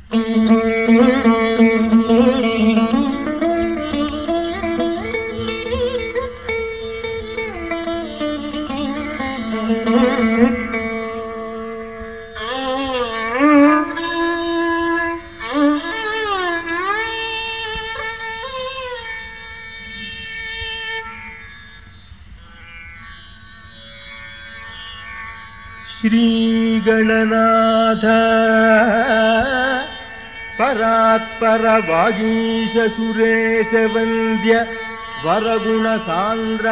శ్రీగణనాథ పరాత్పర వాగీశ సురేశ వంద్య వరగుణ సాంద్ర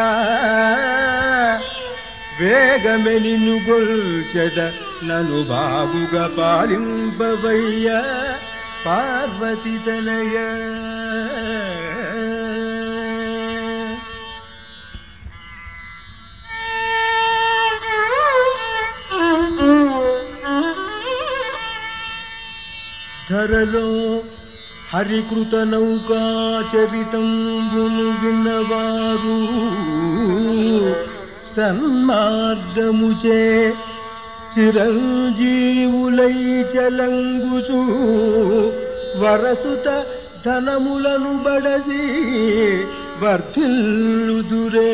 వేగమెనిను గొల్చెద నను బాబుగా పాలింపవయ్య పార్వతి తనయ ధరలో హరికృత నౌకా చరితంబును విన్నవారు సన్మార్గముచే చిరంజీవులై చలంగుచు వరసుత ధనములను బడసి వర్ధిల్లుదురే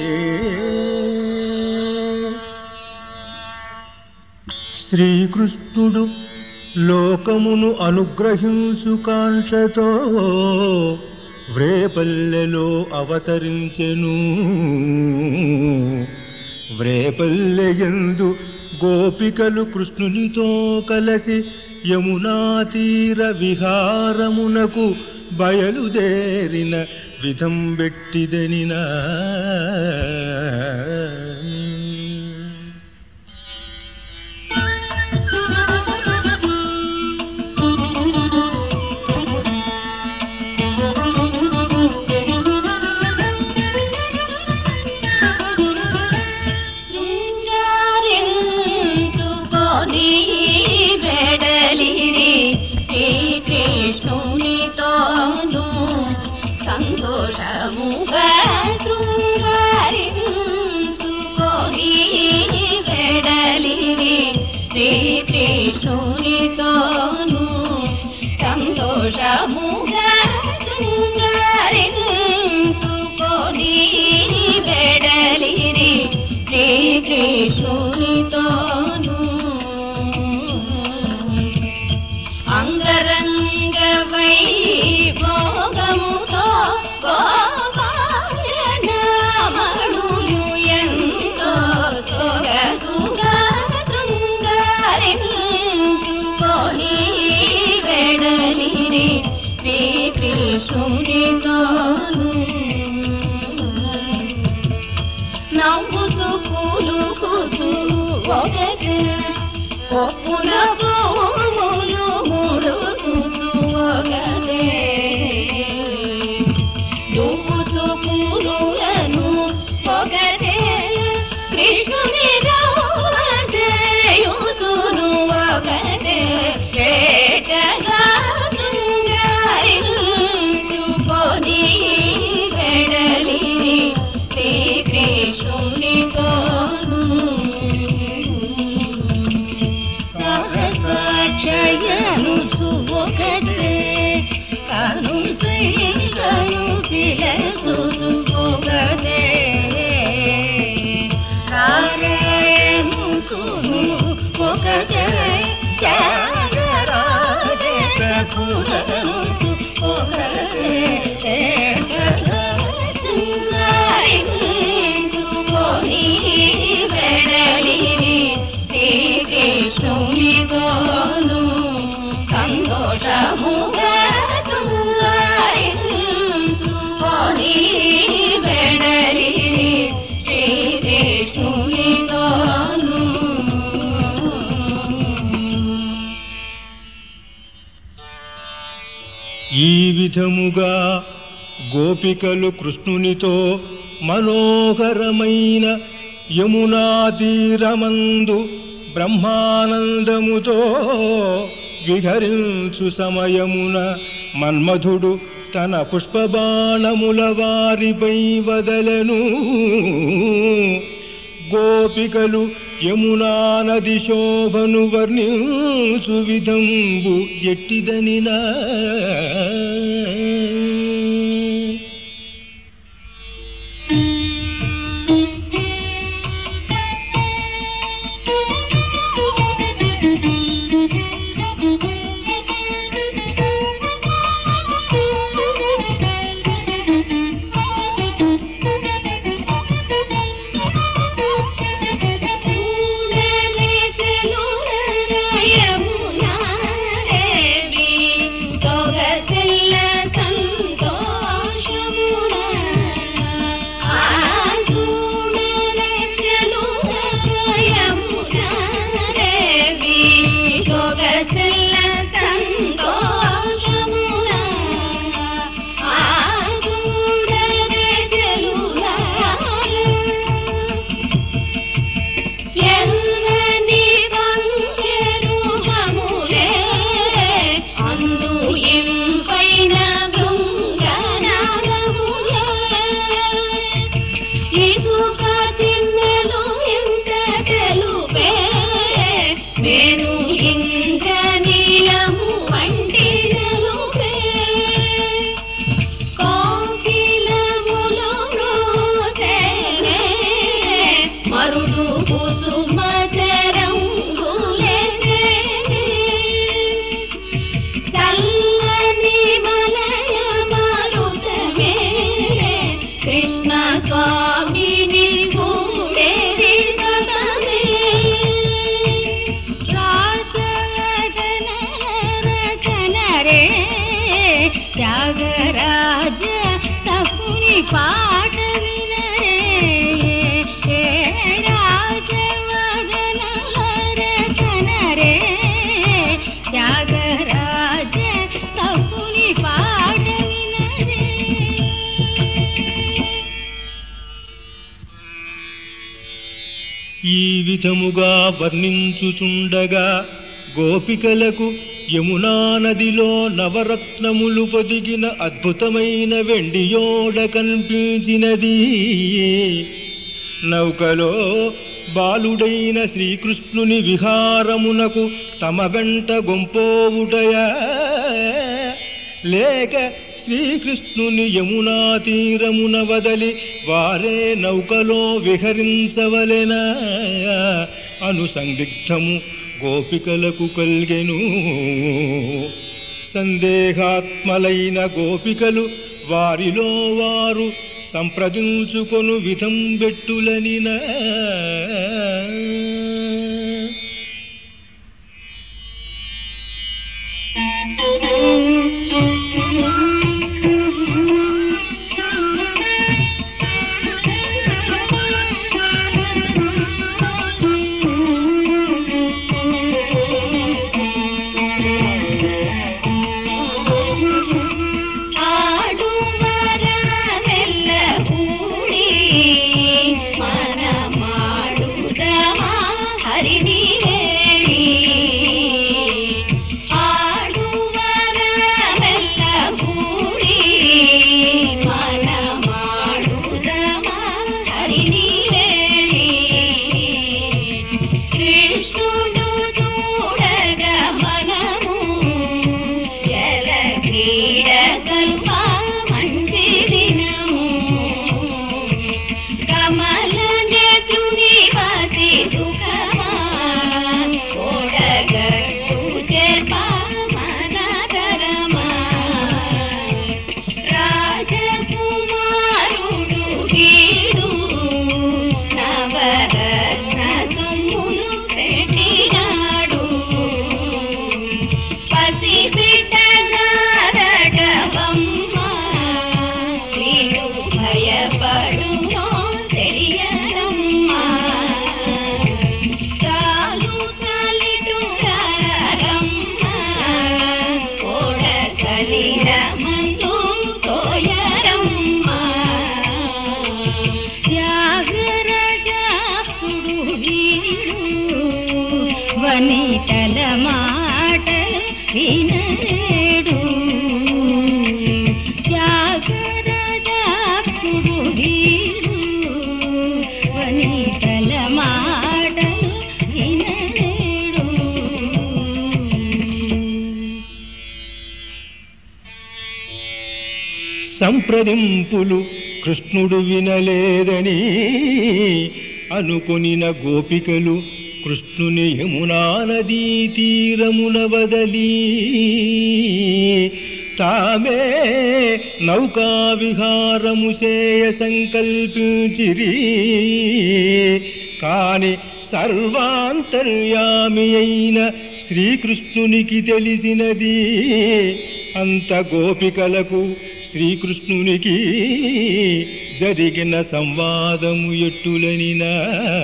శ్రీకృష్ణుడు లోకమును అనుగ్రహించు కాంక్షతో వ్రేపల్లెలో అవతరించెను వ్రేపల్లెయందు గోపికలు కృష్ణునితో కలసి యమునా తీర విహారమునకు బయలుదేరిన విధం బెట్టిదనినా శృంగారించుకొని వెడలిరి శ్రీకృష్ణునితోను సంతోషముగా శృంగారించుకొని వెడలిరి శ్రీకృష్ణునితోను సంతోషముగా శృంగారించుకొని వెడలిరి శ్రీకృష్ణునితోను అంగరంగ వైభోగముతో గోపాలనామణులు ఎంతో సొగసుగా శృంగారించుకొని వెడలిరి శ్రీకృష్ణునితోను నవ్వుతూ పూలుకుతూ ఒకటే కొప్పున పువ్వులు ముడుకుతూ ఒకటే దువ్వుతూ పూలులను ఒకటే కృష్ణుని చేయుతును ఒకటే వేటగా శృంగారించుకొని వెడలిరి శ్రీకృష్ణునితోను సహసాక్షయను ఒకటే కను కను పిలచుతు ఒకటే నారాయణుసును ఒకటే త్యాగరాజకుడను ఒకటే శృంగారించుకొని వెడలిరి శ్రీకృష్ణునితోను సంతోషముగా శృంగారించుకొని వెడలిరి శ్రీకృష్ణునితోను ఈ విధముగా గోపికలు కృష్ణునితో మనోహరమైన యమునా తీరమందు బ్రహ్మానందముతో విహరించు సమయమున మన్మధుడు తన పుష్పబాణముల వారిపై వదలను గోపికలు యమునా నది శోభను వర్ణించు విధంబు ఎట్టిదనినా ఎర్రని వంగెరు హములే అందు ఇంపైన భృంగనాదములే ఇసుక తిన్నెలు ఇంత తెలుపే మేను ఇంద్ర నీలము వంటి తెలుపే కోకిలములు రోసేనే మరుడు కుసుమ శరంగులేసేనే చల్లని మలయ మారుతమే కృష్ణ స్వామిని గూడేరి సదమే రాజవదన రచనరే త్యాగరాజ తకుని పాట వినరే ఏ రాజవదన రచనరే త్యాగరాజ తకుని పాట వినరే ఈ విధముగా వర్ణించుచుండగా గోపికలకు యమునా నదిలో నవరత్నములు పొదిగిన అద్భుతమైన వెండియోడ కనిపించినది నౌకలో బాలుడైన శ్రీకృష్ణుని విహారమునకు తమ వెంట గొంపోవుటయా లేక శ్రీకృష్ణుని యమునా తీరమున వదలి వారే నౌకలో విహరించవలెనా అను సందిగ్ధము గోపికలకు కల్గెను సందేహాత్మలైన గోపికలు వారిలో వారు సంప్రదించుకొను విధం బెట్టులనినా ఆడు వరమెల్ల కూడి మనమాడుదరి సంప్రదింపులు కృష్ణుడు వినలేదని అనుకొనిన గోపికలు కృష్ణుని యమునా నదీ తీరమున వదలి తామే నౌకా విహారము చేయ సంకల్పించిరి కాని సర్వాంతర్యామి అయిన శ్రీకృష్ణునికి తెలిసినది అంత గోపికలకు శ్రీకృష్ణునికి జరిగిన సంవాదము ఎట్టులనినా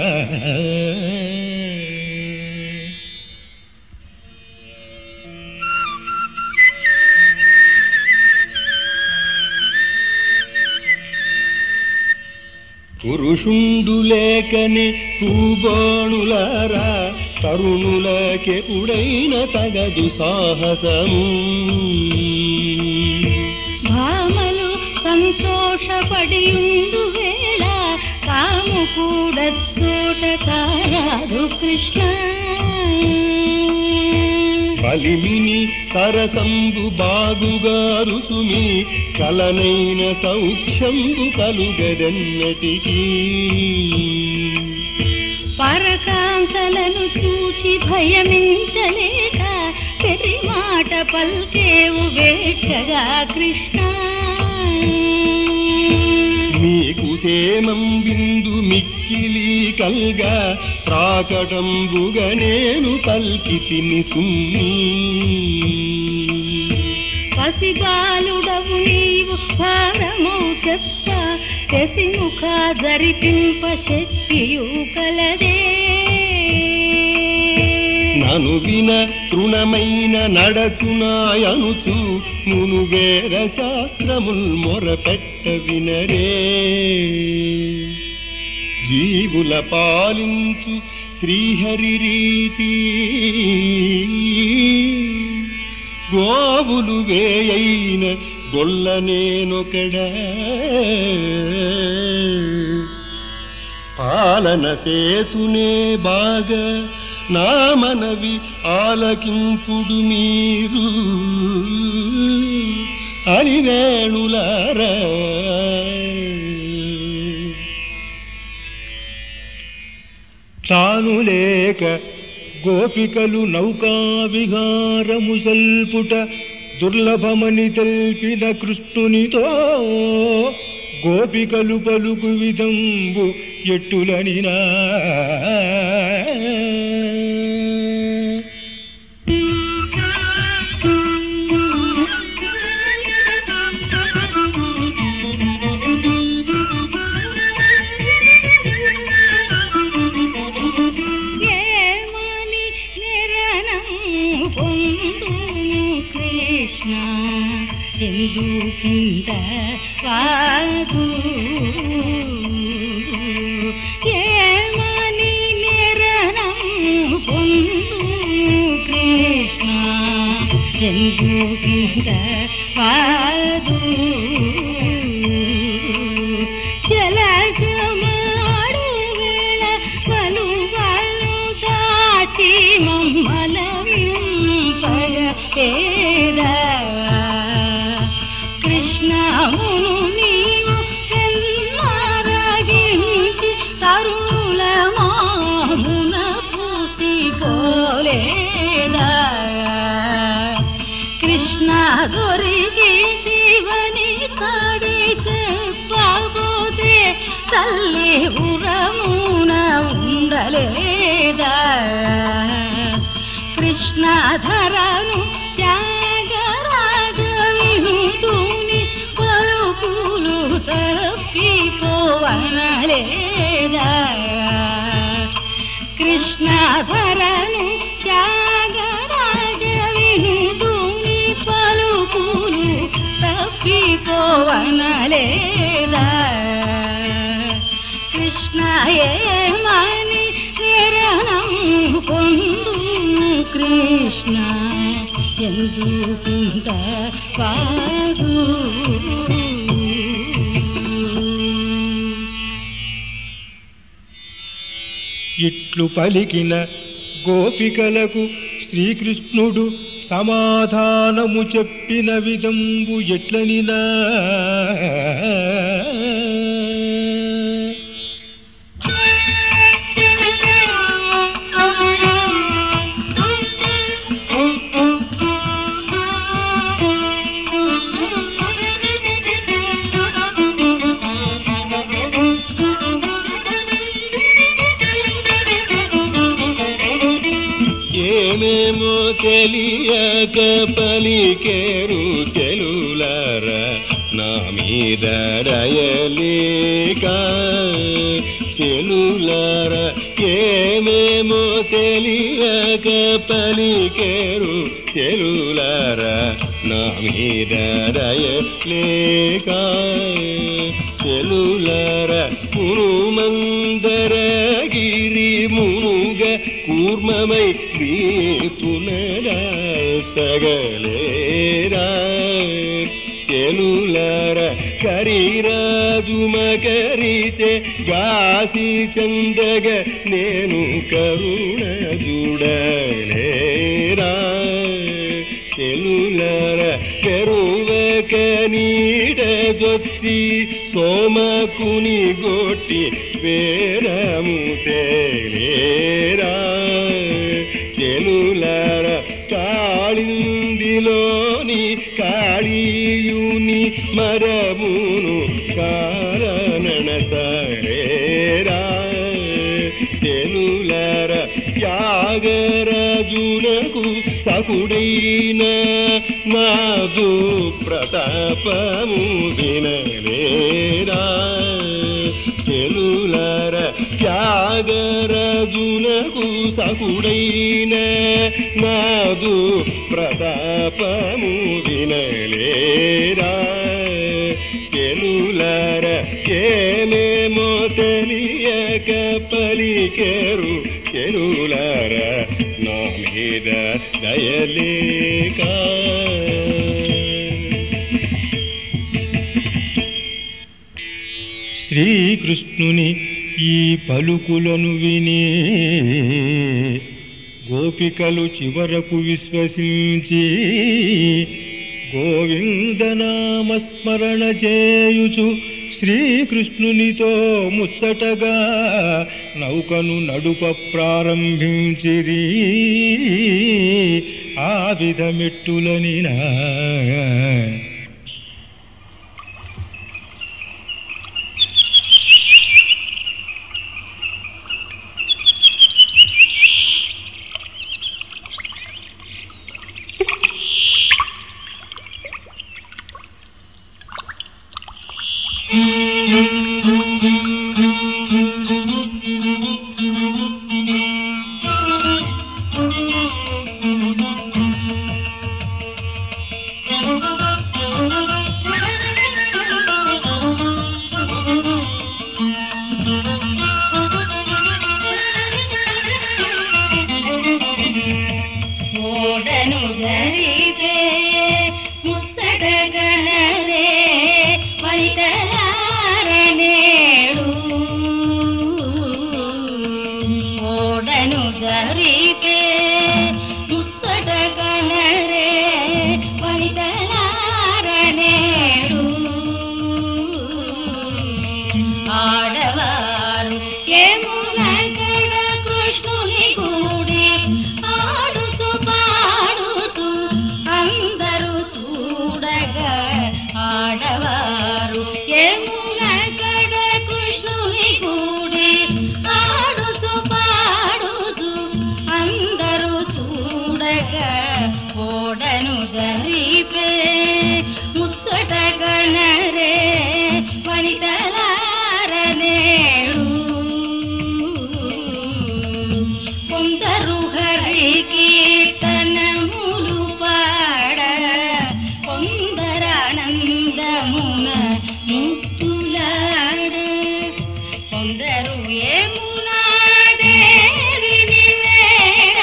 పురుషుండు లేకని పూగోణులరా తరుణులకెపుడైన తగదు సాహసము భామలు సంతోషపడియుండు వేళ తాము కూడా చోట కారాదు కృష్ణ బలిమిని సరసంబు బాగుగారు సుమి కలనైన సౌఖ్యంబు కలుగదన్నటికీ పరకాంతలను చూచి భయమించలేక పెరి మాట పల్కేవు వేటగా కృష్ణ మీకు సేమం బిందు మిక్కిలి కల్గా ప్రాకటంబుగా నేను పల్కి తిని సుమ్మి పసిబాలుడవు నీవు భారము చెప్ప శశిముఖ జరిపింప శక్తియు కలదే నను విన తృణమైన నడచునాయనుచు మును వేద శాస్త్రముల్ మొరపెట్ట వినరే జీవుల పాలించు శ్రీహరి రీతి గోవులు వేయైన గొల్లనేనొకడా పాలన సేతునే బాగా నా మనవి ఆలకింపుడు మీరు అని వేణులారా తాను లేక గోపికలు నౌకా విహారము సల్పుట దుర్లభమని తెల్పిన కృష్ణునితో గోపికలు పలుకు విధంబు ఎట్టులనినా ఏమని నిరణం పొందును కృష్ణ ఎందుకుంట కాదు ఏమని నిరణం పొందును కృష్ణ ఎందుకుంట కాదు జలజమాడు వేళ వలు వలు దాచి మమ్మలవింపగ పేద కృష్ణమును నీవు పెన్మారగించి తరుల మామున పూసి పోలేదా కృష్ణ దొరికి శివని కాడి చెప్పబోతే తల్లి ఉరమున ఉండలేదా కృష్ణధరను త్యాగరాజ వినుతుని పలుకులు తప్పిపోవనలేదా కృష్ణధరను త్యాగరాజ వినుతుని పలుకులు తప్పిపోవనలేదా కృష్ణ ఏమని నిరణం కొందు కృష్ణ ఎందుకుంట పాడు ఇట్లు పలికిన గోపికలకు శ్రీకృష్ణుడు సమాధానము చెప్పిన విధంబు ఎట్లనినా ఏమేమో తెలియక పలికేరు చెలులార నా మీద దయలేక చెలులార ఏమేమో తెలియక పలికేరు చెలులార నా మీద దయలేక చెలులార మునుమందరగిరి మునుగ కూర్మమై వీసునరా సగలేరా చెలులార కరిరాజు మకరిచే గాసి చందగ నేను కరుణ చూడలేరా చెలులార పెరువక నీడ జొచ్చి సోమకుని గొట్టి పేరము తేలేరా చెలులార కాళిందిలోని కాళీయుని మరమును కారణన సరేరా చెలులార త్యాగరాజునకు సకుడైన నాదు ప్రతాపము వినలేరా చెలులార త్యాగరాజునకు సకుడైన నాదు ప్రతాపము వినలేరా చెలులార ఏమేమో తెలియక పలికెరు చెలులార నా మీద దయలేక శ్రీకృష్ణుని ఈ పలుకులను విని గోపికలు చివరకు విశ్వసించి గోవిందనామస్మరణ చేయుచు శ్రీకృష్ణునితో ముచ్చటగా నౌకను నడుప ప్రారంభించిరి ఆ విధమెట్టులనినా ఓడను జరిపే ముచ్చటగనరే వైతలారనేడు ఓడను జరిపే ముచ్చటగనరే వైతలారనేడు ఆడవారు యమునగడ కృష్ణుని కూడి ఆడుతూ పాడుతూ అందరూ చూడగా ఆడవారు యమునగడ కృష్ణుని కూడి ఆడుతూ పాడుతూ అందరూ చూడగా ఓడను జరిపే ముచ్చటగనరే వనితలారనేడు కొందరు హరి కీర్తనములు పాడ కొందరానందమున ముక్తులాడ కొందరు ఏమునా దేవిని వేడ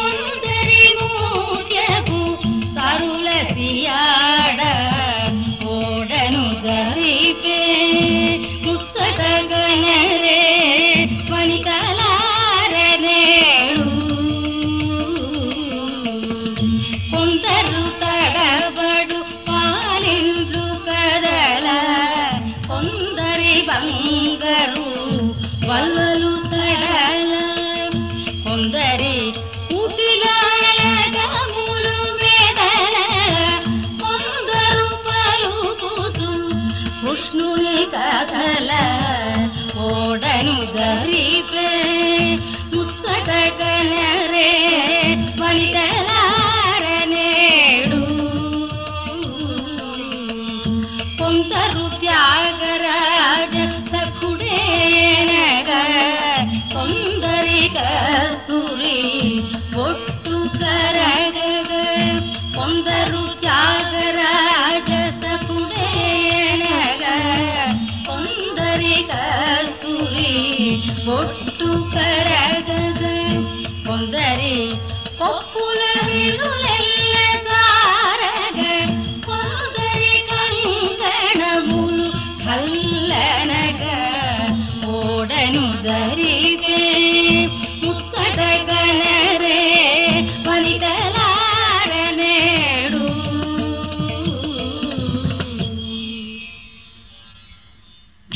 కొందరి మూత్యపు సరుల సియాడ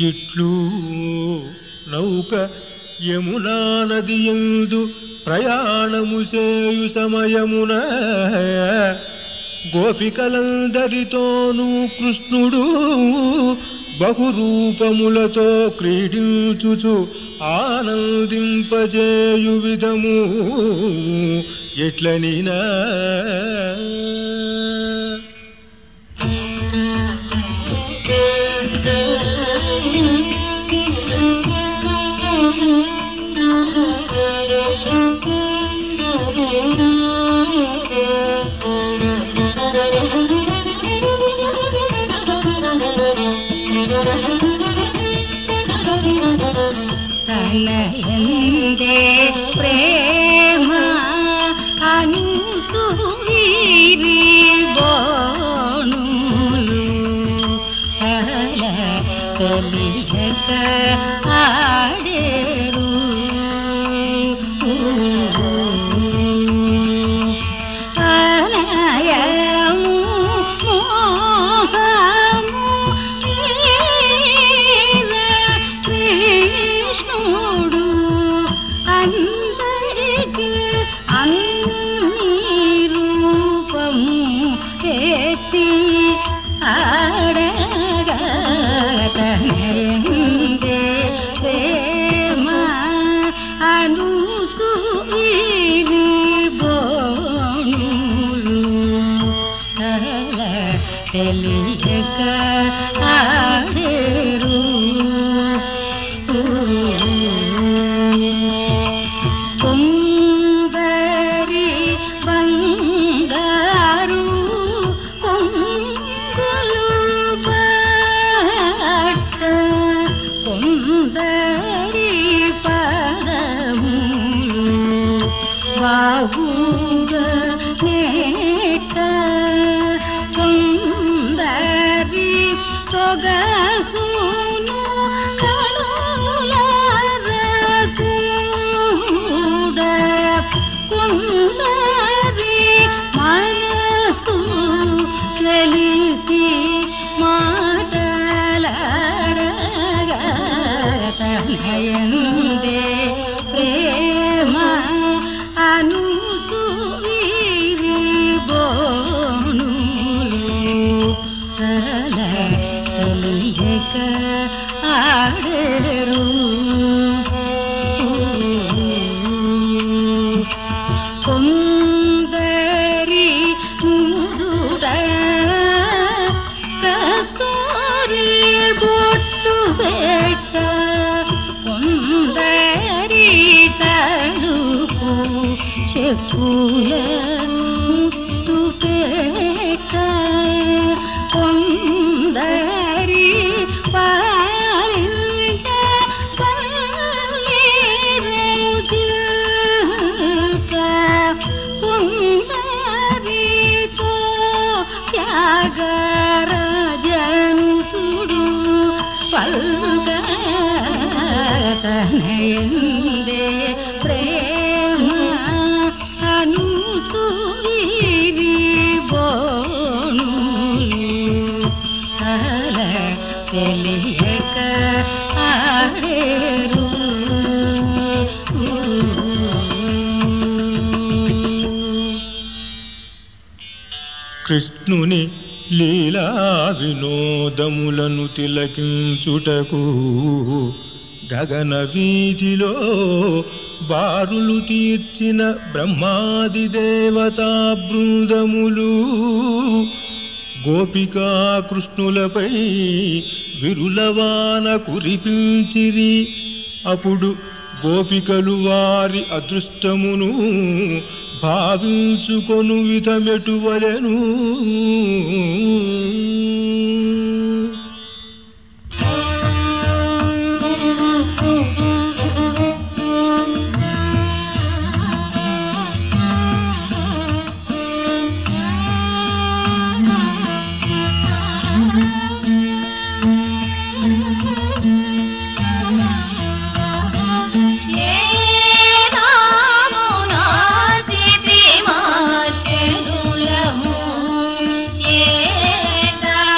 ఇట్లు నౌక యమునా నది ఎందు ప్రయాణము చేయు సమయమున గోపికలందరితోనూ కృష్ణుడు బహురూపములతో క్రీడించుచు ఆనందింపజేయు విధము ఎట్లనినా తనయందే ప్రేమ అనుసూరి బోణులు అల కలియక ఆడేరు అనయము మోహము ఈర కృష్ణుడు అందరికి అన్ని రూపము ఎత్తి ఆడగలే ప్రేమ అనుసూరి బోణులు తల తెలియక ఆడేరు కొందరి బంగారు కొంగులు పట్ట కొందరి పదములు బాగుగా నేట కొందరి సొగసును కనులారచూడ కొందరి మనసు తెలిసి మాటలాడగతనయందే ప్రేమ అనుసూరి బోణులు తల తెలియక ఆడేరు కొందరి ముదుడ కస్తూరి బొట్టు పెట్ట కొందరి తడుపు చెక్కుల ముత్తు పెట్ట కొందరి పాలింట పన్నీరు చిలుక కొందరితో త్యాగరాజనుతుడు పల్కతనయందే ప్రేమ అనుసూరి బోణులు అల తెలియక ఆడేరు కృష్ణుని లీలా వినోదములను తిలకించుటకు గగన వీధిలో బారులు తీర్చిన బ్రహ్మాది దేవతా బృందములు గోపికా కృష్ణులపై విరులవాన కురిపించిరి అప్పుడు గోపికలు వారి అదృష్టమును భావించుకొను విధమెటువలెను ఏ నామునా చితి మార్చెనులము ఏ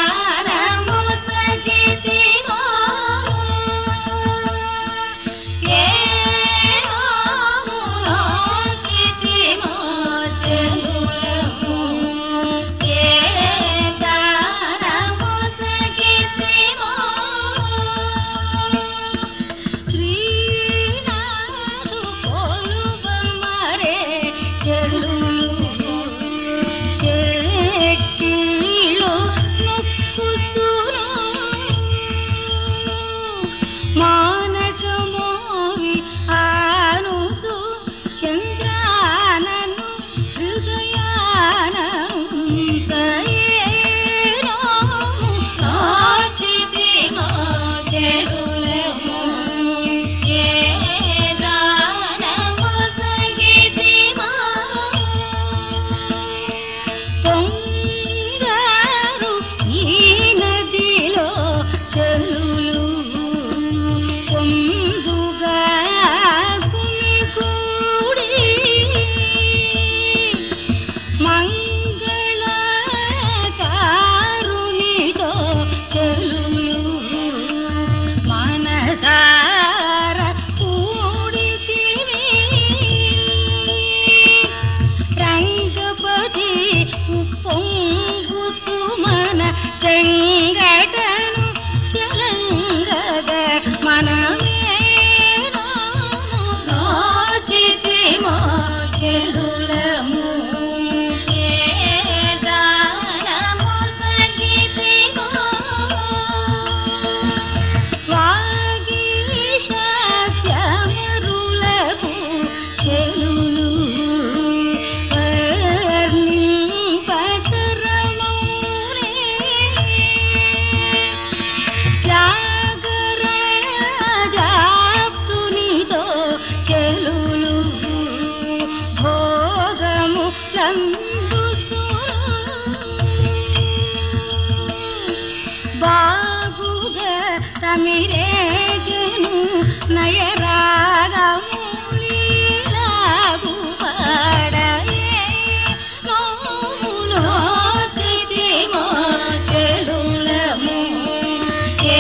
మిరేగెను నయరాగములీలాగు పాడయే నోములో చితిమో చెలులము ఏ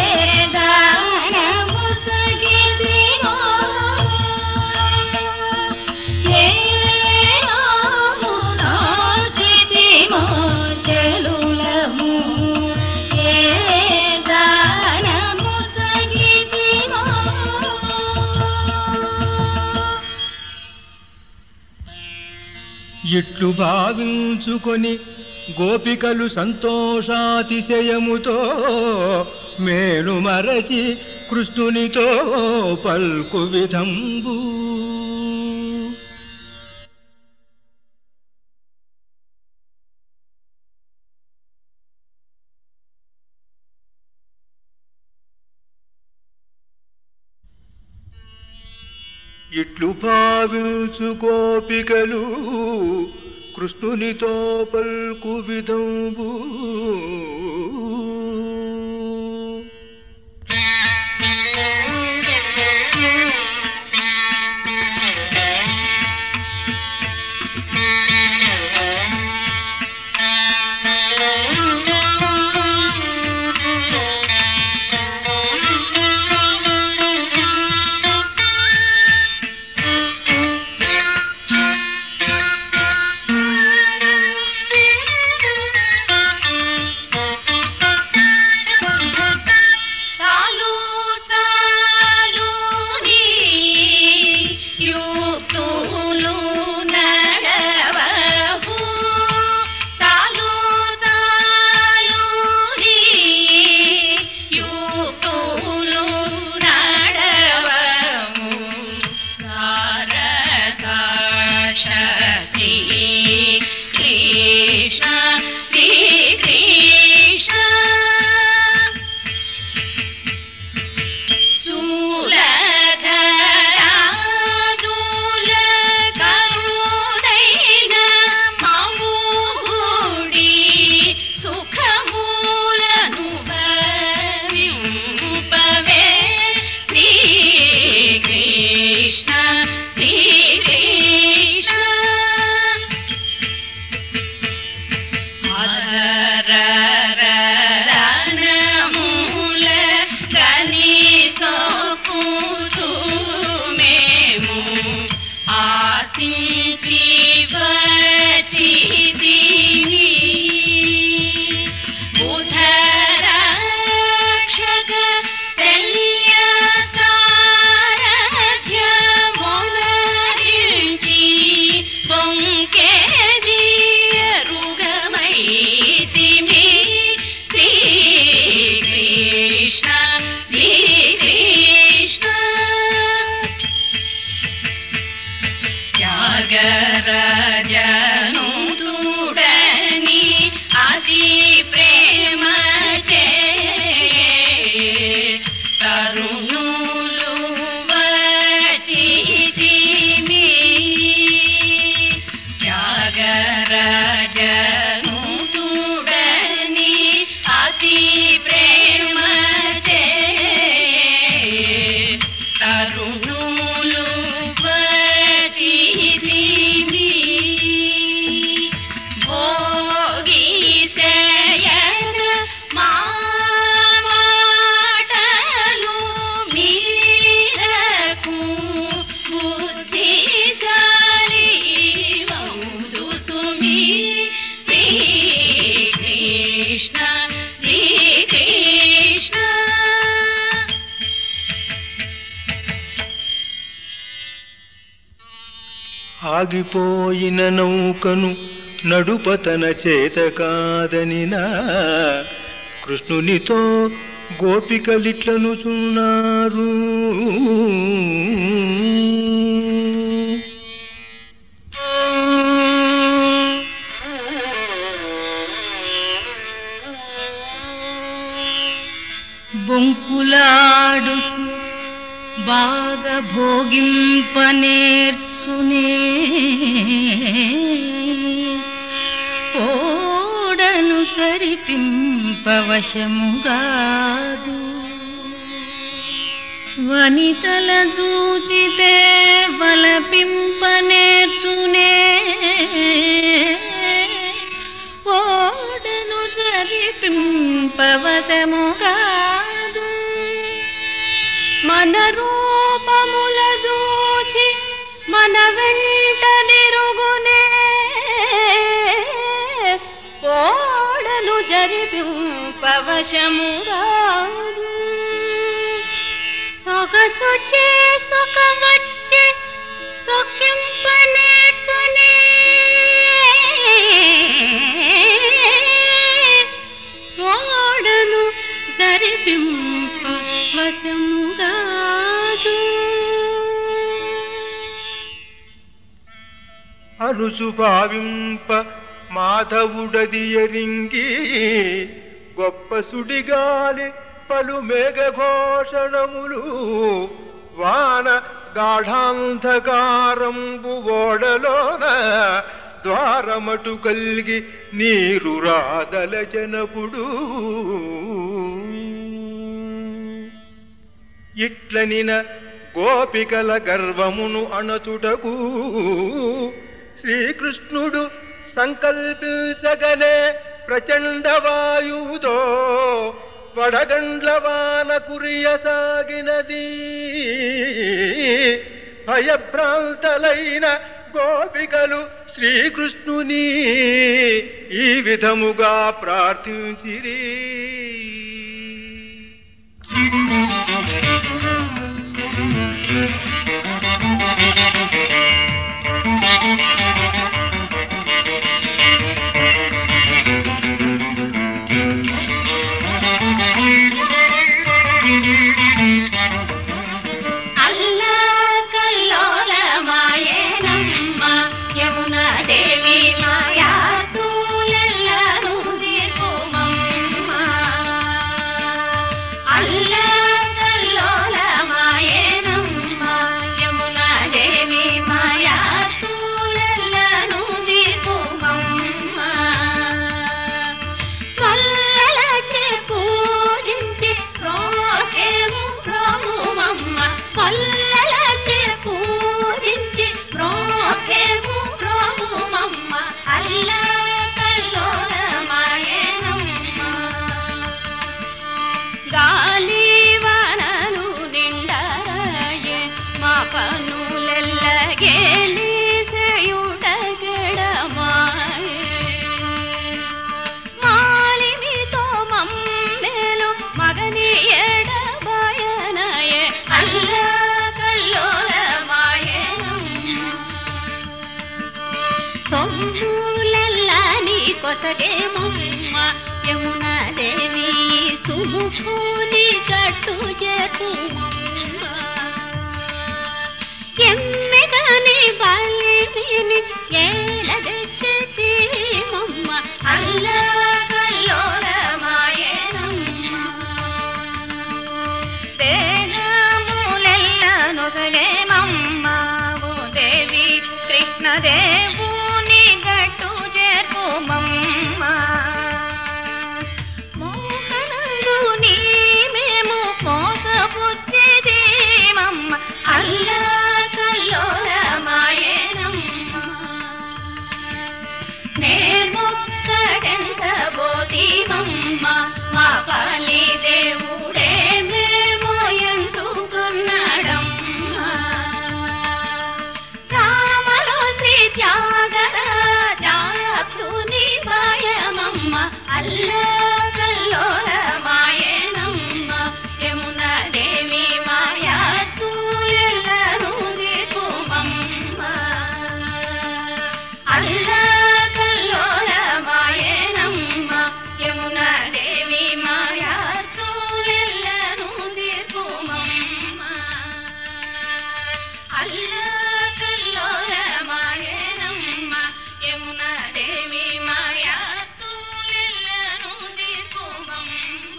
దానము సగిదినో ఏ నోములో చితిమో చెలులము ఏ దానము సగిదినో ఇట్లు భావించుకొని గోపికలు సంతోషాతిశయముతో మేలు మరచి కృష్ణునితో పల్కు విధంబు ఇట్లు భావించు గోపికలు కృష్ణునితో పల్కు విధంబు చాలు చాలు నీ యుక్తులు నడవహు చాలు చాలు నీ యుక్తులు నడవహు సారసాక్షసి కృష్ణ శ్రీ కృష్ణ శూలధరాదుల కరుదైన మముగుడి సుఖమూలను భవింపవే శ్రీకృష్ణ శ్రీకృష్ణ అదరరరనమూల గని సోకుతూ మేము ఆశించి వచ్చితిమి. బుధరక్షక శల్య సారథ్యమునరించి బొంకెదియరుగమైతిమి శ్రీకృష్ణ శ్రీకృష్ణ త్యాగరాజను తుడని అతి ప్రేమ చే తరుణులు వచ్చితిమి త్యాగరాజను తుడని అతి ప్రేమ చే తరుణులు వచ్చితిమి భోగి శయన మాటలు మీరకు బుద్ధిశాలి మౌదు సుమి శ్రీకృష్ణ శ్రీకృష్ణ ఆగిపోయిన నౌకను నడుపతన చేత కాదనినా కృష్ణునితో గోపికలిట్లను చున్నారు బొంకులాడుచు బాగా భోగింపనేర్చునే ఓడను సరిపింపవశముగాదు వనితల చూచితే వలపింపనేర్చునే ఓడను జరిపింపవశము కాదు మన రూపముల దూచి మన వెంట తిరుగునే ఓడను జరిపింపవశము కాదు సొగసు సొక వచ్చి సొక్కింపనేర్చునే ఓడను జరిపింప వశముగాదు అనుచు భావింప మాధవుడదియరింగి గొప్ప సుడిగాలి పలు మేఘఘోషణములు వాన గాఢాంధకారంబు ఓడలోన ద్వారమటు కల్గి నీరు రాదలచనపుడు ఇట్లనిన గోపికల గర్వమును అణచుటకు శ్రీకృష్ణుడు సంకల్పించగనే ప్రచండ వాయువుతో వడగండ్లవాన కురియసాగినది భయభ్రాంతలైన గోపికలు శ్రీకృష్ణుని ఈ విధముగా ప్రార్థించిరి అల్లా కల్లోలమాయేనమ్మ యమున దేవి మాయా తూలెల్లను దీపుమమ్మ అల్లా కల్లోలమాయేనమ్మ యమున దేవి మాయా తూలెల్లను దీపుమమ్మ కొల్లలచే పూజించి ప్రోకేము ప్రోముమమ్మ కొల్లలచే పూజించి ప్రోకేము ప్రోముమమ్మ అల్లా కల్లోలమాయేనమ్మ గాలి వానలు నిండారాయే మా పనులెల్లగేలి సేయుటగడమాయే మాలిమితో మమ్మేలు మగని ఎడబాయనయే అల్లా సొమ్ములెల్లని కొసగేమమ్మ యమున దేవి సుముఖుని కట్టు చేకుమమ్మ ఎమ్మెగని బలిమిని ఏలదెచ్చతీమమ్మ అల్లా కల్లోలమాయేనమ్మ దేహములెల్ల నొసగేమమ్మ ఓ దేవి కృష్ణదేవుని గట్టు చేరుమమ్మ మోహనందు నీ మేము మోసపుచ్చేదేమమ్మ అల్లా కల్లోలమాయేనమ్మ మేమొక్కడెంతబోధీమమ్మ మా పాలి దేవుడే మేము ఎంచుకున్నాడమ్మ రామలో శ్రీ త్యాగరాజాప్తుని భయమమ్మ అల్లా కల్లోలమాయేనమ్మ యమున దేవి మాయా తూలెల్లను దీపుమమ్మ అల్లా కల్లోలమాయేనమ్మ యమున దేవి మాయా తూలెల్లను దీపుమమ్మ అల్లా కల్లోలమాయేనమ్మ యమున దేవి మాయా తూలెల్లను దీపుమమ్మ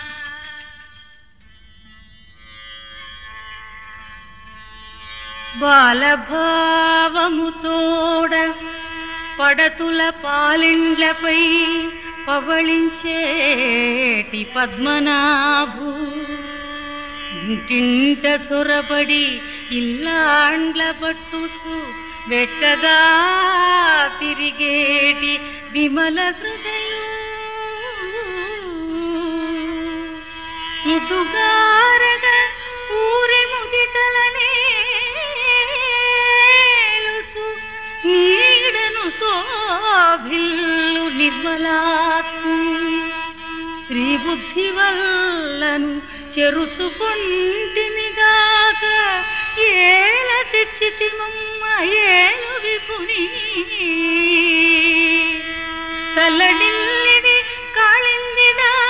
బాలభావముతోడ పడతుల పాలిండ్లపై పవళించేటి పద్మనాభు ఇంటింట చొరబడి ఇల్లాండ్ల పట్టుచు వెట్టగా తిరిగేటి విమల హృదయం ముదుగారగా ఊరి ముదితలనే నీడను శోభిల్లు నిర్మలాత్ముని స్త్రీ బుద్ధి వల్లను చెరుచుకుంటినిగాక ఏల తెచ్చితిమమ్మ ఏలు విపుని తల్లడిల్లిది కాళింది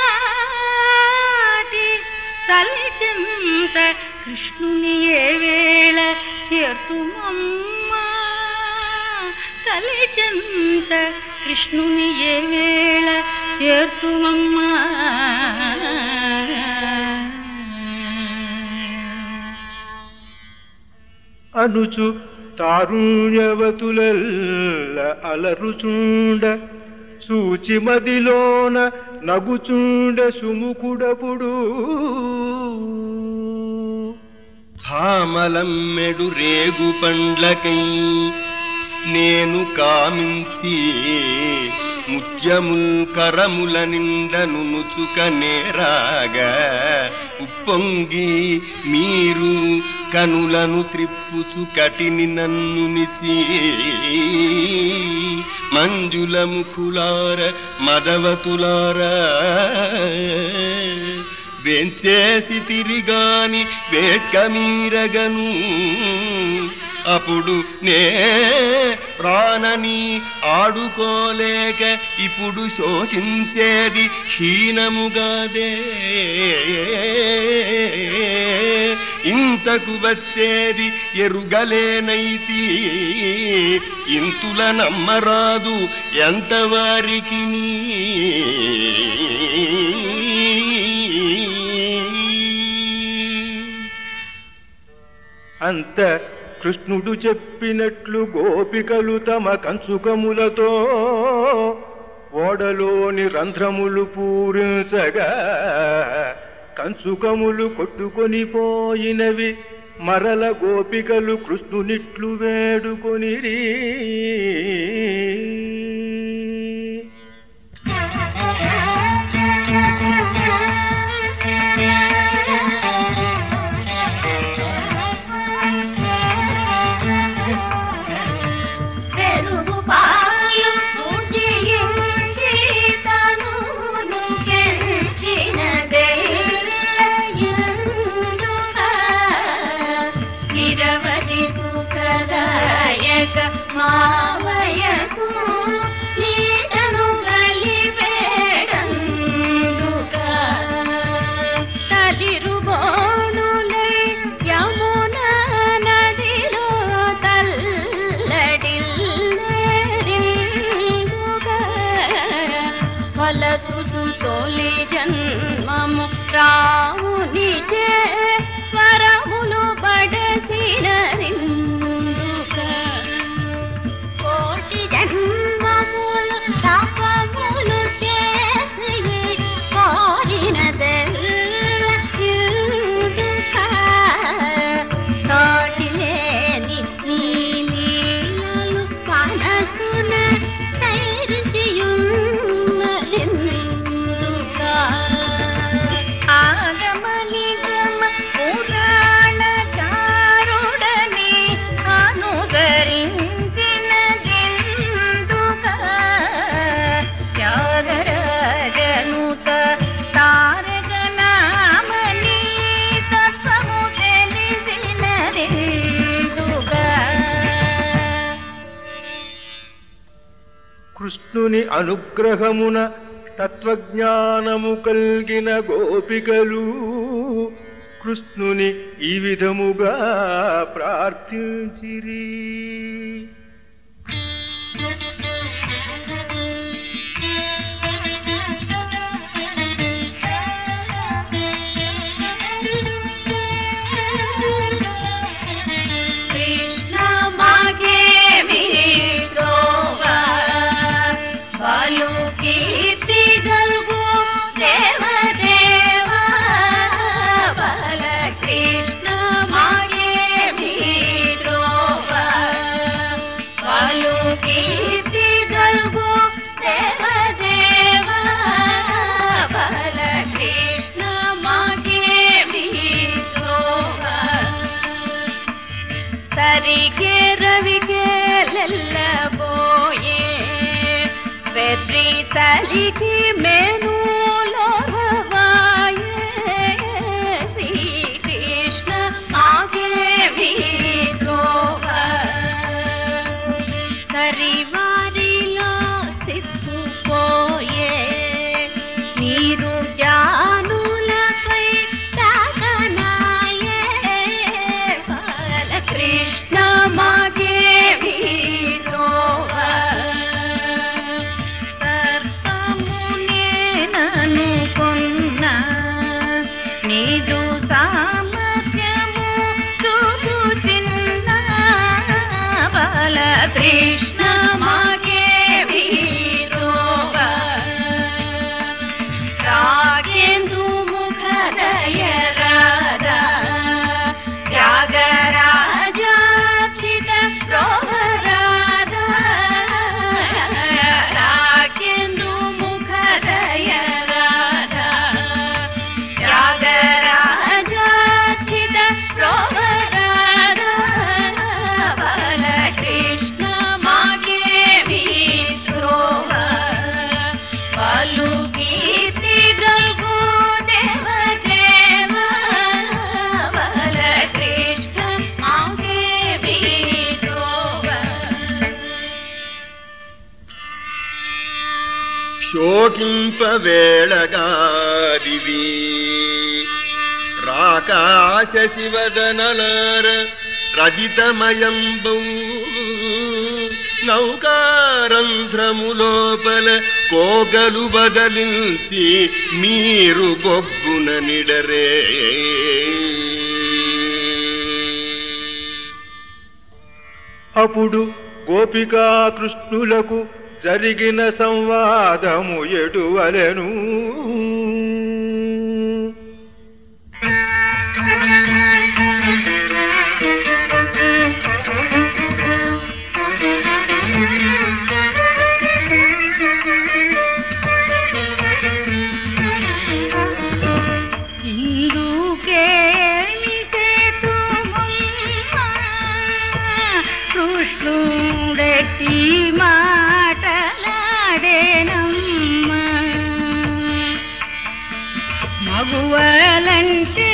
దాటి తల్లి చెంత కృష్ణుని ఏ వేళ చేర్తుమమ్మా తల్లి చెంత కృష్ణుని ఏ వేళ చేర్తుమమ్మా అనుచు తారుణ్యవతులల్ల అలరుచుండ సూచి మదిలోన నగుచుండ సుముకుడపుడు భామలమ్మెడు రేగు పండ్లకై నేను కామించి ముత్యముల్ కరముల నిండను నుచుక నేరాగా ఉప్పొంగి మీరు కనులను త్రిప్పుచు కటిని నన్ను నిచి మంజుల ముఖులార మదవతులారా వెంచేసి తిరిగాని వేట్కమీరగను అప్పుడు నే ప్రాణని ఆడుకోలేక ఇప్పుడు శోకించేది హీనముగాదే ఇంతకు వచ్చేది ఎరుగలేనైతి ఇంతుల నమ్మరాదు ఎంతవారికి అంత కృష్ణుడు చెప్పినట్లు గోపికలు తమ కంచుకములతో ఓడలోని రంధ్రములు పూరించగా కంచుకములు కొట్టుకొని పోయినవి మరల గోపికలు కృష్ణునిట్లు వేడుకొనిరి పెరుగు పాలు పూజించి తనును పెంచినదెల్లందుక నిరవధి సుఖదాయక మా వయసు నీటను గలిపేడందుక తలిరు బోనులై యమున నదిలో తల్లడిల్లేరిందుగా వలచుచు తొలి జన్మము రాముని చే వరములు పడసిన కోటి జన్మములు తపములు చేసి కోరినదెల్లందుక సాటిలేని నీ లీలలు మనసున సైరుచియున్నదెందుక ఆగమ నిగమ పురాణ చారుడని అనుసరించినదెందుక త్యాగరాజనుత తారక నామని తత్వము తెలిసినదెందుక కృష్ణుని అనుగ్రహమున తత్వజ్ఞానము కలిగిన గోపికలు కృష్ణుని ఈ విధముగా ప్రార్థించిరి కృష్ణ మాగే మిత్రోవా బాలు కీర్తి గల్గు దేవదేవా బల సలికి మేనులో రవాయే శ్రీకృష్ణ ఆగే విద్రోహ సరివారిలో సిక్కుపోయే నీరు జానులపై తాగనాయే బాలకృష్ణ మాగే విద్రోహ సర్వమునే నన్ను కొన్న నీదు సామర్థ్యము చూపుచున్న బాలకృష్ణ మాగే వీరోవ రాగేందు ముఖదయ రాధా త్యాగరాజాచిత రోహరాధా రాగేందు ముఖదయ రాధా త్యాగరాజాచిత రోహరాధా బాలకృష్ణ మాగే విద్రోహ పలు కీర్తి గల్గు దేవదేవ బాలకృష్ణ మాగే విద్రోహ శోకింపవేళగాదిది రాకాశ శివదనలార రజితమయంబౌ నౌకారంధ్రము లోపల కోగలు బదలించి మీరు బొబ్బున నిడరే అప్పుడు గోపికా కృష్ణులకు జరిగిన సంవాదము ఎటువలెను ఇందుకేమి సేతుమమ్మ కృష్ణుడెట్టి మాటలాడేనమ్మ మగువలంటే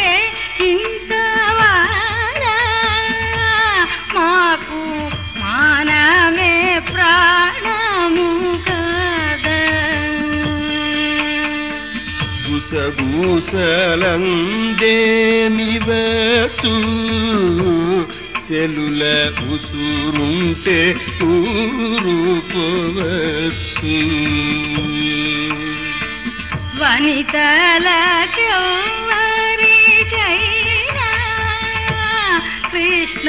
ఇంతవారా మాకు మానమే ప్రాణము కదా గుసగుసలందేమివచ్చు చెలుల ఉసురుంటే ఊరుకోవచ్చు వనితలకెవ్వరికైనా కృష్ణ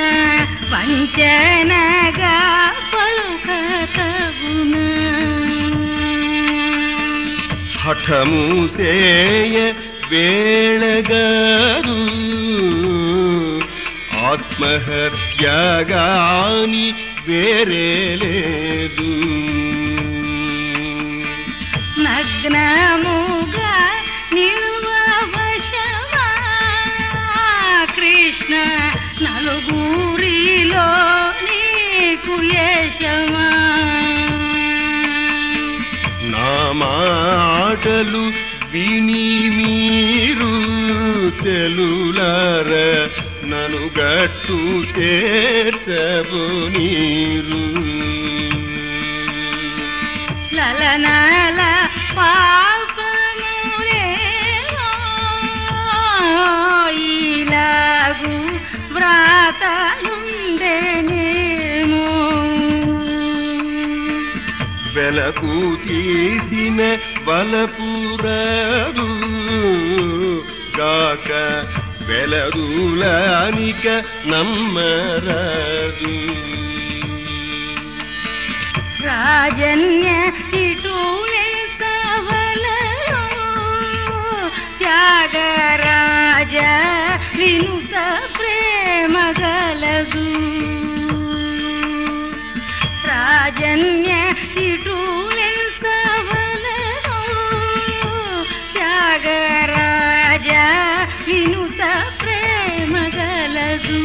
వంచనగా పలుకతగున హఠము సేయ వేళగాదు ఆత్మహత్యగాని వేరే లేదు నగ్నముగా నిల్వవశమా కృష్ణ నలుగురిలో నీకు యశమా నా మాటలు విని మీరు చెలులార నను గట్టు చేర్చబు నీరు లలనల పాపములేమో ఇలాగు వ్రాతలుండెనేమో వెలకు తీసిన బలపురదు గాక వెలదులానిక నమ్మరాదు రాజన్య ఇటులే సవలలో త్యాగరాజ వినుత ప్రేమ గలదు రాజన్య ఇటులే సవలలో త్యాగరాజ వినుత ప్రేమ గలదు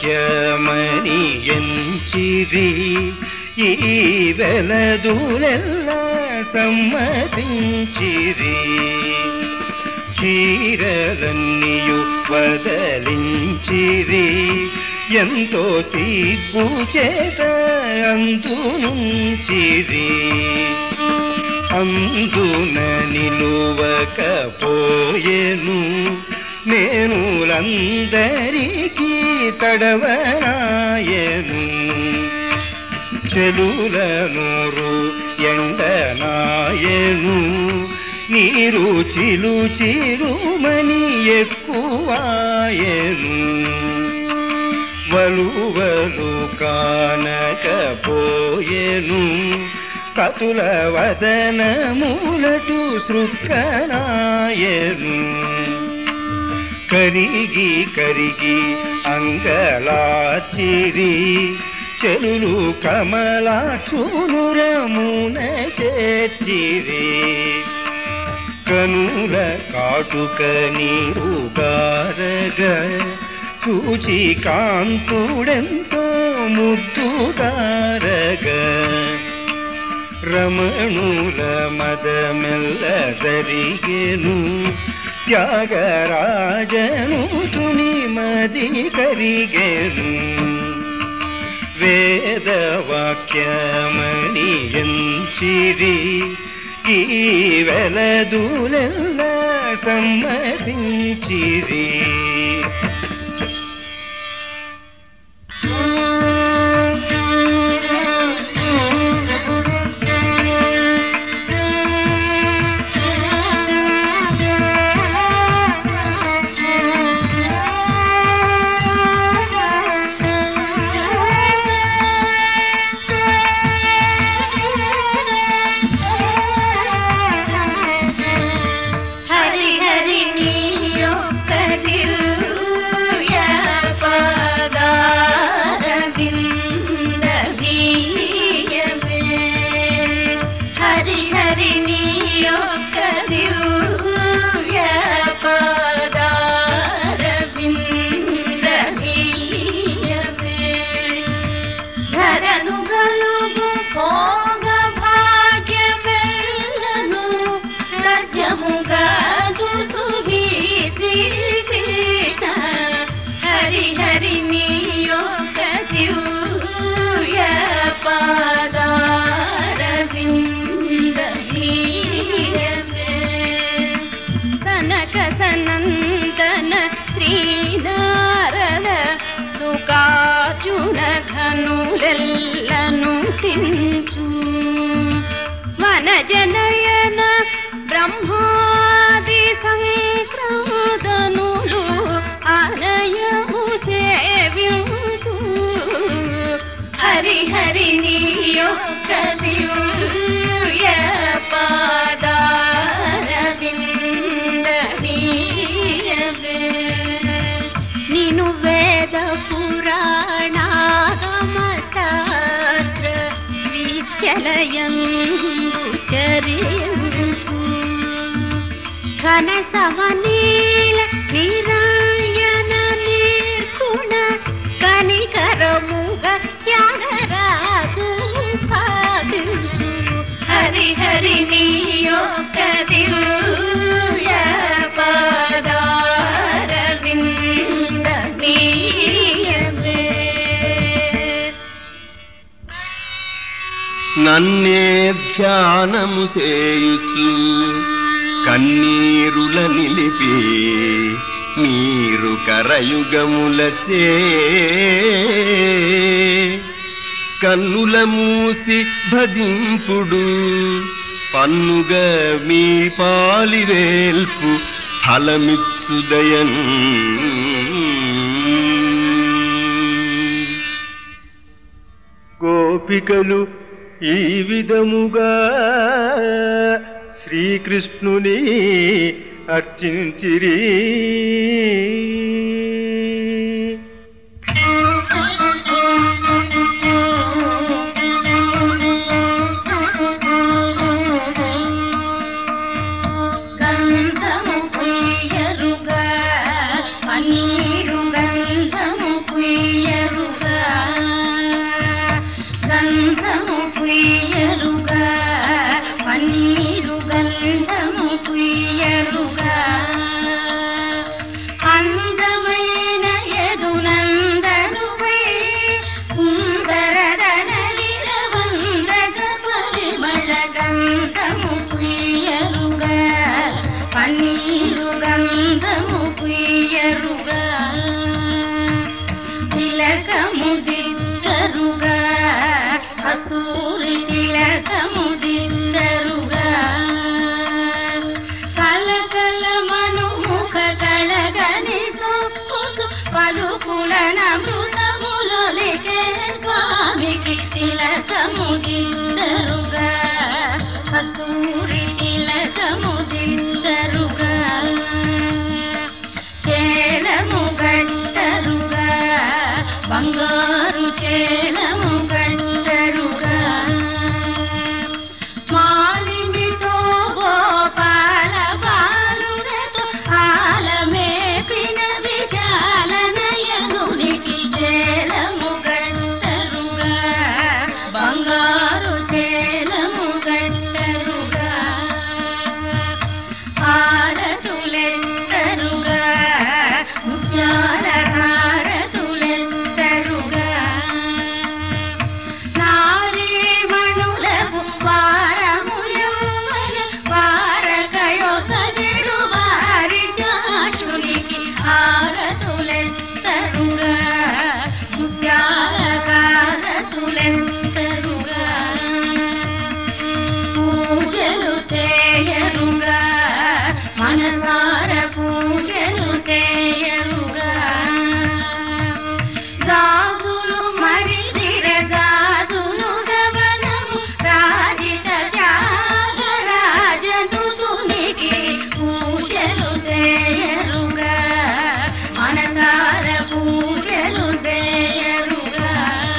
వాక్యమని ఎంచిరి ఈ వెలదులెల్ల సమ్మతించిరి చీరలన్నీయు వదలించిరి ఎంతో సిగ్గు చేత అందునుంచిరి అందున నిలువకపోయెను నేనులందరికీ తడవనాయను చెలుల నూరు ఎండనాయను నీరు చిలు చిలుమని ఎక్కువాయను వలువలు కానకపోయెను సతుల వదనములటు సృక్కనాయను కరిగి కరిగి అంగలాచిరి చెలులు కమలాక్షునురమున చేర్చిరి కనుల కాటుక నీరుగారగ చూచి కాంతుడెంతో ముద్దుగారగ రమణుల మదమెల్ల జరిగెను త్యాగరాజను తుని మది కరిగెను వేదవాక్యమణి ఎంచిరి ఈ వెలదులెల్ల సమ్మతించిరి హరి హరి నీ యొక్క దివ్య పాదారవిందమీయమే. హరి హరి నీ యొక్క దివ్య పాదారవిందమీయమే. ధరను గలుగు భోగ భాగ్యమెల్లను రాజ్యముగాదు సుభి శ్రీకృష్ణ హరి హరి నీ యొక్క దివ్య పాదారవిందమీయమే. సనక సనందన శ్రీనారద సుకార్జున ఘనులెల్లను తించు వనజనయన బ్రహ్మాది సంక్రోదనులు అనయము సేవించు హరి హరి నీ యొక్క దివ్య పాదారవిందమీయమే. నిను వేద పురాణాగమ శాస్త్ర విద్యలయందు చరించు ఘన సమనీల నిరాయన నిర్గుణ కనికరముగ త్యాగరాజు పాటించు హరి హరి నీ యొక్క దివ్య పాదారవిందమీయమే. నన్నే ధ్యానము చేయుచు కన్నీరుల నిలిపి మీరు కరయుగములచే కన్నుల మూసి భజింపుడు పన్నుగ మీ పాలివేల్పు ఫలమిచ్చుదయన్ గోపికలు ఈ విధముగా శ్రీకృష్ణుని అర్చించిరి గంధము పుయ్యరుగా పన్నీరు గంధము పుయ్యరుగా దిద్దరుగా కస్తూరి తిలకము దిద్దరుగా చేలము గట్టరుగా బంగారు చేలము గట్టరుగా మాలిమితో గోపాల బాలురతో ఆలమేపిన విశాల నయనునికి చేలము గట్టరుగా బంగారు చేలము గట్టరుగా హారతులెత్తరుగా ముత్యాల హారతులెత్తరుగా నారీమణులకు వారముయౌవన వారకయో సజడు వారి చాక్షునికి హారతులెత్తరుగా ముత్యాల హారతులెత్తరుగా పూజలు సేయరుగా మనసార పూజలు సేయరుగా జాజులు మరి విరజాజులు గవనము రాజిత త్యాగరాజను తునికి పూజలు సేయరుగా మనసార పూజలు సేయరుగా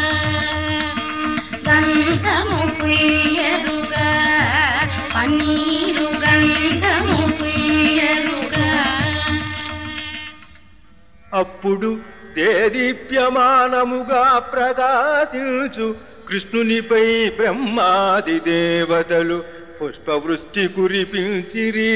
గంధము కుయ్యరుగా పన్నీరు గంధము కుయ్యరుగా అప్పుడు దేదీప్యమానముగా ప్రకాశించు కృష్ణునిపై బ్రహ్మాది దేవతలు పుష్పవృష్టి కురిపించిరి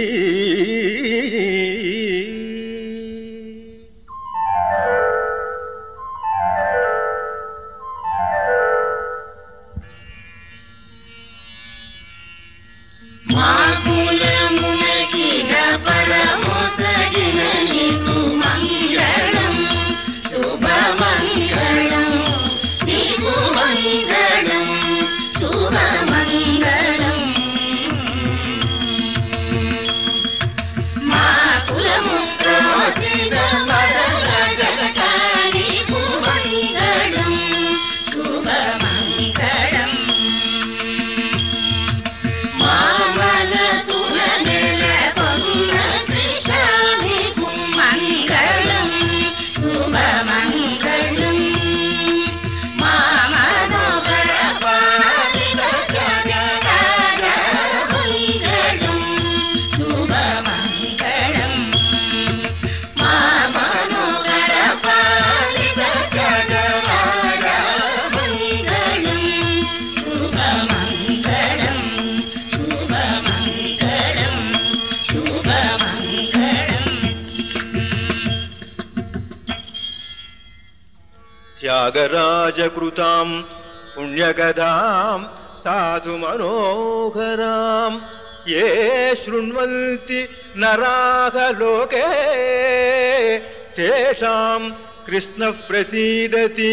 మాకులమునకిగ పరమోసగిన నీకు మంగళం శుభమంగళం నీకు మంగళం శుభమంగళం మా కులము రోజిగ మదన జగట నీకు మంగళం శుభమంగళం మా మనసున నెలకొన్న కృష్ణ నీకు మంగళం శుభమంగళం మా మనోగర పాలిత జగరాజ మంగళం శుభమంగళం మా మనోగర పాలిత జగరాజ మంగళం శుభమంగళం శుభమంగళం శుభమంగళం త్యాగరాజకృతాం పుణ్యగదాం సాధు మనోహరాం ఏ శృణ్వంతి నరాహ లోకే తేషాం కృష్ణ ప్రసీదతి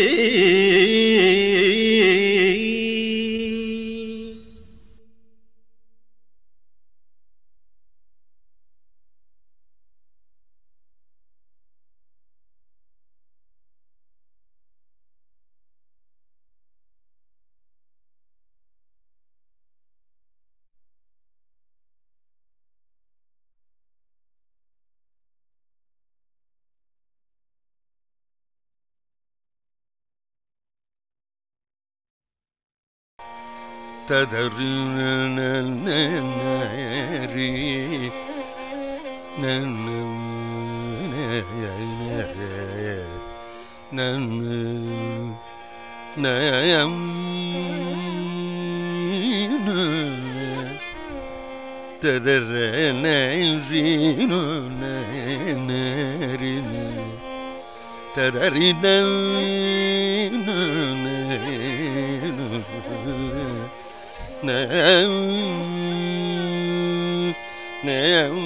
తదరి నన్ను నయం తదర నైను నరిన తదరి నయం